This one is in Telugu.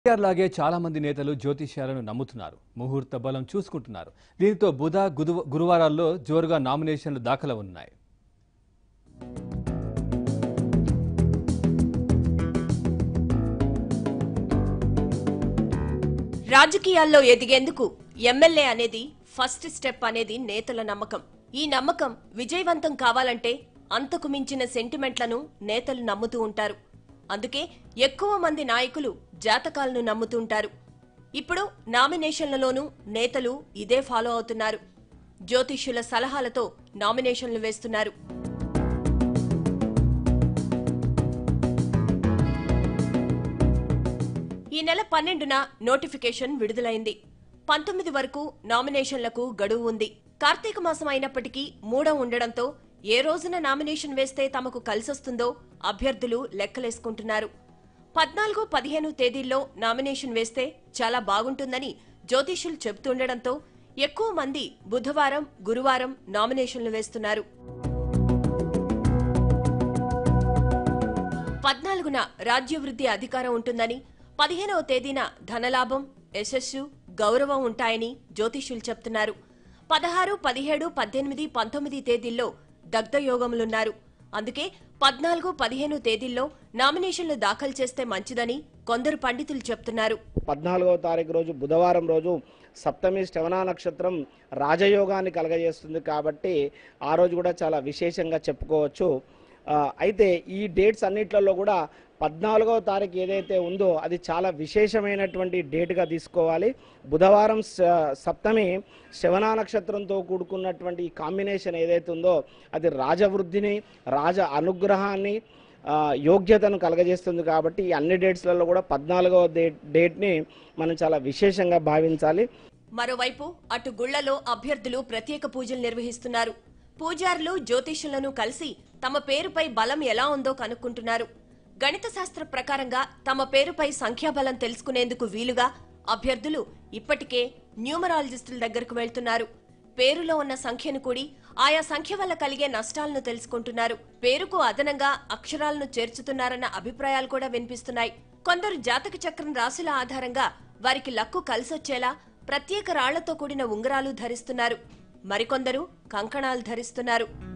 కేసీఆర్ లాగే చాలా మంది నేతలు జ్యోతిష్యాలను నమ్ముతున్నారు ముహూర్త బలం చూసుకుంటున్నారు దీంతో బుధ గుదు- గురువారాల్లో జోరుగా నామినేషన్లు దాఖలవున్నాయి రాజకీయాల్లో ఎదిగేందుకు ఎమ్మెల్యే అనేది ఫస్ట్ స్టెప్ అనేది నేతల నమ్మకం ఈ నమ్మకం విజయవంతం కావాలంటే అంతకు మించిన సెంటిమెంట్లను నేతలు నమ్ముతూ ఉంటారు అందుకే ఎక్కువ మంది నాయకులు జాతకాలను నమ్ముతుంటారు ఇప్పుడు నామినేషన్లలోనూ నేతలు ఇదే ఫాలో అవుతున్నారు జ్యోతిష్యుల సలహాలతో నామినేషన్లు వేస్తున్నారు ఈ నెల పన్నెండున నోటిఫికేషన్ విడుదలైంది పంతొమ్మిది వరకు నామినేషన్లకు గడువు ఉంది కార్తీక మాసం అయినప్పటికీ మూడం ఉండడంతో ఏ రోజున నామినేషన్ వేస్తే తమకు కలిసొస్తుందో అభ్యర్థులు లెక్కలేసుకుంటున్నారు పద్నాలుగు పదిహేను తేదీల్లో నామినేషన్ వేస్తే చాలా బాగుంటుందని జ్యోతిష్యులు చెబుతుండడంతో ఎక్కువ మంది బుధవారం గురువారం నామినేషన్లు వేస్తున్నారు పద్నాలుగున రాజ్యవృద్ధి అధికారం ఉంటుందని పదిహేనవ తేదీన ధనలాభం యశస్సు గౌరవం ఉంటాయని జ్యోతిష్యులు చెప్తున్నారు పదహారు పదిహేడు పద్దెనిమిది పంతొమ్మిది తేదీల్లో దగ్ధయోగములున్నారు అందుకే పద్నాలుగు పదిహేను తేదీల్లో నామినేషన్లు దాఖలు చేస్తే మంచిదని కొందరు పండితులు చెప్తున్నారు పద్నాలుగవ తారీఖు రోజు బుధవారం రోజు సప్తమి శ్రవణ నక్షత్రం రాజయోగాన్ని కలగజేస్తుంది కాబట్టి ఆ రోజు కూడా చాలా విశేషంగా చెప్పుకోవచ్చు ఆ, అయితే ఈ డేట్స్ అన్నిట్లలో కూడా పద్నాలుగవ తారీఖు ఏదైతే ఉందో అది చాలా విశేషమైనటువంటి డేట్గా తీసుకోవాలి బుధవారం స- సప్తమి శ్రవణ నక్షత్రంతో కూడుకున్నటువంటి ఈ కాంబినేషన్ ఏదైతే ఉందో అది రాజవృద్ధిని రాజ అనుగ్రహాన్ని ఆ, యోగ్యతను కలగజేస్తుంది కాబట్టి ఈ అన్ని డేట్స్లలో కూడా పద్నాలుగవ డేట్ డేట్ని మనం చాలా విశేషంగా భావించాలి మరోవైపు అటు గుళ్లలో అభ్యర్థులు ప్రత్యేక పూజలు నిర్వహిస్తున్నారు పూజారులు జ్యోతిష్యులను కలిసి తమ పేరుపై బలం ఎలా ఉందో కనుక్కుంటున్నారు గణిత శాస్త్ర ప్రకారంగా తమ పేరుపై సంఖ్యాబలం తెలుసుకునేందుకు వీలుగా అభ్యర్థులు ఇప్పటికే న్యూమరాలజిస్టుల దగ్గరకు వెళ్తున్నారు పేరులో ఉన్న సంఖ్యను కూడి ఆయా సంఖ్య వల్ల కలిగే నష్టాలను తెలుసుకుంటున్నారు పేరుకు అదనంగా అక్షరాలను చేర్చుతున్నారన్న అభిప్రాయాలు కూడా వినిపిస్తున్నాయి కొందరు జాతక చక్రం రాశుల ఆధారంగా వారికి లక్కు కలిసొచ్చేలా ప్రత్యేక రాళ్లతో కూడిన ఉంగరాలు ధరిస్తున్నారు మరికొందరు కంకణాలు ధరిస్తున్నారు